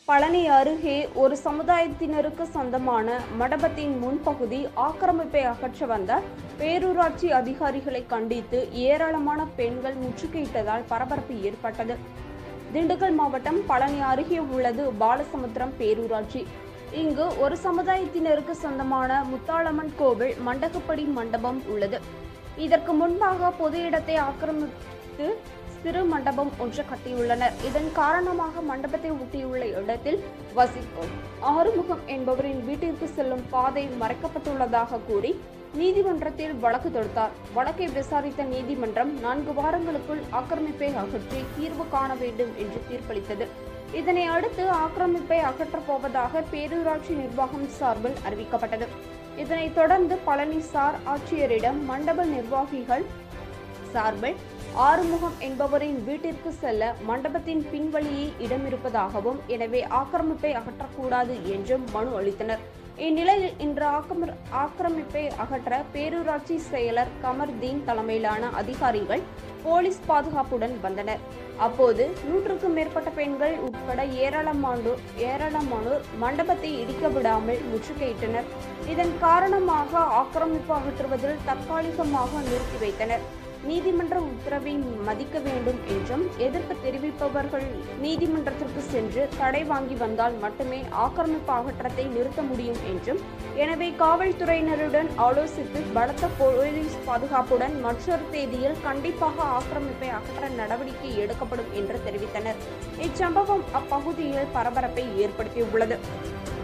பழனி அருகே ஒரு சமுதாயத்தினருக்கு சொந்தமான மண்டபத்தின் முன்பகுதி ஆக்கிரமிப்பை அகற்ற வந்த பேரூராட்சி அதிகாரிகளை கண்டித்து ஏராளமான பெண்கள் முற்றுகையிட்டதால் பரபரப்பு ஏற்பட்டது திண்டுக்கல் மாவட்டம் பழனி அருகே உள்ளது பாலசமுத்திரம் பேரூராட்சி இங்கு ஒரு சமுதாயத்தினருக்கு சொந்தமான முத்தாளம்மன் கோவில் மண்டகப்படி மண்டபம் உள்ளது இதற்கு முன்பாக பொது இடத்தை ஆக்கிரமித்து சிறு மண்டபம் ஒன்று கட்டியுள்ளனர் இதன் காரணமாக மண்டபத்தை ஒட்டியுள்ள இடத்தில் வசிக்கும் ஆறுமுகம் என்பவரின் வீட்டிற்கு செல்லும் பாதை மறைக்கப்பட்டுள்ளதாக கூறி நீதிமன்றத்தில் வழக்கு தொடுத்தார் வழக்கை விசாரித்த நீதிமன்றம் நான்கு வாரங்களுக்குள் ஆக்கிரமிப்பை அகற்றி தீர்வு காண வேண்டும் என்று தீர்ப்பளித்தது இதனை அடுத்து ஆக்கிரமிப்பை அகற்றப் போவதாக பேரூராட்சி நிர்வாகம் சார்பில் அறிவிக்கப்பட்டது இதனைத் தொடர்ந்து பழனிசார் ஆட்சியரிடம் மண்டப நிர்வாகிகள் சார்பில் ஆறுமுகம் என்பவரின் வீட்டிற்கு செல்ல மண்டபத்தின் பின்வழியே இடம் இருப்பதாகவும் எனவே ஆக்கிரமிப்பை அகற்றக்கூடாது என்றும் மனு அளித்தனர் இந்நிலையில் இன்று ஆக்கிரமி ஆக்கிரமிப்பை அகற்ற பேரூராட்சி செயலர் கமர்தீன் தலைமையிலான அதிகாரிகள் போலீஸ் பாதுகாப்புடன் வந்தனர் அப்போது நூற்றுக்கும் மேற்பட்ட பெண்கள் உட்பட ஏராளமானோர் ஏராளமானோர் மண்டபத்தை இடிக்க விடாமல் முற்றுகையிட்டனர் இதன் காரணமாக ஆக்கிரமிப்பு அகற்றுவதில் தற்காலிகமாக நிறுத்தி வைத்தனர் நீதிமன்ற உத்தரவை மதிக்க வேண்டும் என்றும் எதிர்ப்பு தெரிவிப்பவர்கள் நீதிமன்றத்திற்கு சென்று தடை வாங்கி வந்தால் மட்டுமே ஆக்கிரமிப்பு அகற்றத்தை நிறுத்த முடியும் என்றும் எனவே காவல்துறையினருடன் ஆலோசித்து பலத்த போலீஸ் பாதுகாப்புடன் மற்றொரு தேதியில் கண்டிப்பாக ஆக்கிரமிப்பை அகற்ற நடவடிக்கை எடுக்கப்படும் என்று தெரிவித்தனர் இச்சம்பவம் அப்பகுதியில் பரபரப்பை ஏற்படுத்தியுள்ளது